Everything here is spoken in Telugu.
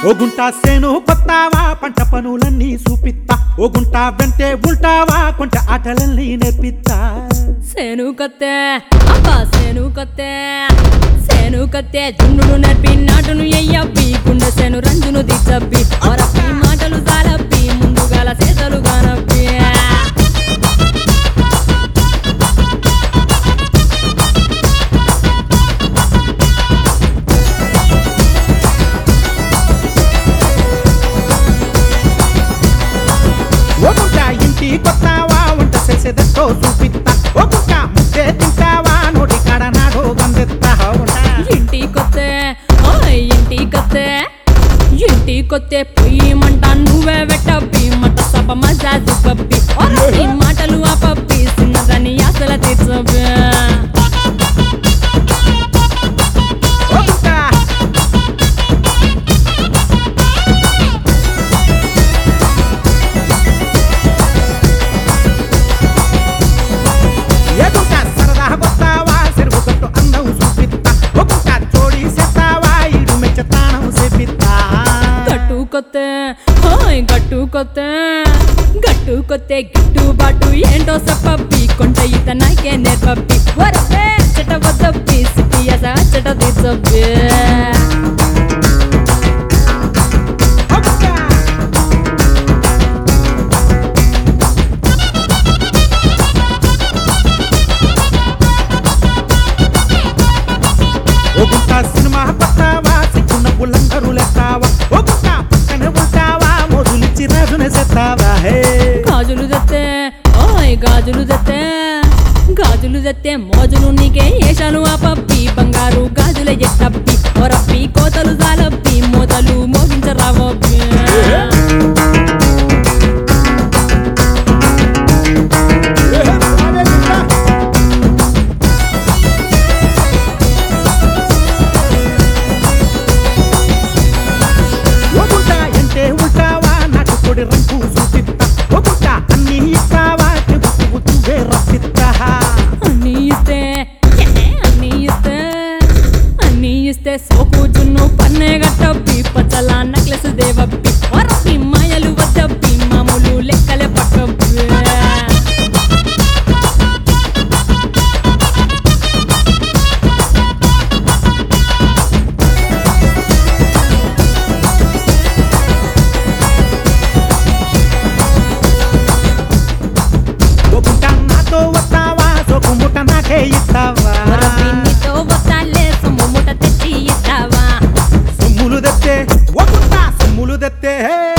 ఓ గుంట సేను కొత్తావా పంట పనులన్నీ చూపిత్తా ఓ గుంట వెంటే ఉంటావా కొంట ఆటలన్నీ నేర్పిత్తా సేను కత్తె అబ్బా సేను కత్తె సేను కత్తె జున్నుడు నడిపి నాటును ఎయ్యప్పి గుండె సేను రంజును దిచ్చప్పి ఒరప్పి మాటలు జాలప్పి ముందుగాల సేతలు గానప్పి ఓ గుంట ఇంటి కొత్తావా వంట చేసేదెంతో చూపిత్తా ఓ గుంట ముద్దే తింటావా నోటి కాడ నాడో గందెత్తా ఉంటా ఇంటి కొత్తే ఓయ్ ఇంటి కొత్తే ఇంటి కొత్తే పొయ్యి మంట నువ్వే వెట్టప్పి మంట సభ మజాజు పప్పి ఒరప్పి మాటలు ఆ పప్పి చిన్నదని అసల తీర్చప్పి ఓ గుంట ఏ గుంట సరదా కొత్తావా చెరువు గట్టు అందం చూపిత్తా ఓ గుంట జోడి చేస్తావా ఇడు మెచ్చతానం చేపిత్తా గట్టు కొత్తే హాయ్ గట్టు కొత్తే గట్టు కొత్తే గిట్టు బాటు ఏంటో చెప్పప్పి కొంట ఈత నాకే నేర్పప్పి వరపే చెట వద్దప్పి సిటీ అస చెట తీర్చప్పి ఓ గుంట ఓ గుంట సినిమా పట్టావా సిక్కున్న బుల్లందరూ లెత్తావా ఓ గుంట పక్కనే ఉంటావా మోజులిచ్చి రాజునే సెత్తావా హే గాజులు తెత్తే ఓయ్ గాజులు తెత్తే గాజులు తెత్తే మోజులు నీకే ఏషాలు ఆ పప్పి బంగారు గాజుల ఎట్టప్పి ఒరప్పి కోతలు జాలప్పి మోతలు మోగించరావప్పి ఓ గుంట ఎంటే ఉంటావా నాకు కొడి రంగు చూపిత్తా ఓ గుంట అన్ని ఇస్తావా చెబుతూ నువ్వే రప్పిత్తా అన్నీ ఇస్తే ఏ, అన్నీ ఇస్తే అన్నీ ఇస్తే సోకు జున్ను పన్నే గట్టప్పి పచ్చల నక్లెస్ దేవప్పి వరప్పి మాయలు వద్దప్పి మామూలు లెక్కలే పట్టప్పి ఓ గుంట నాతో వస్తావా సోకు ముట్ట నాకే ఇస్తావా వరప్పి నీతో వస్తాలే సొమ్ము ముఠ తెచ్చి ఇస్తావా సొమ్ములు తెత్తే ఓ గుంట సొమ్ములు తెత్తే హే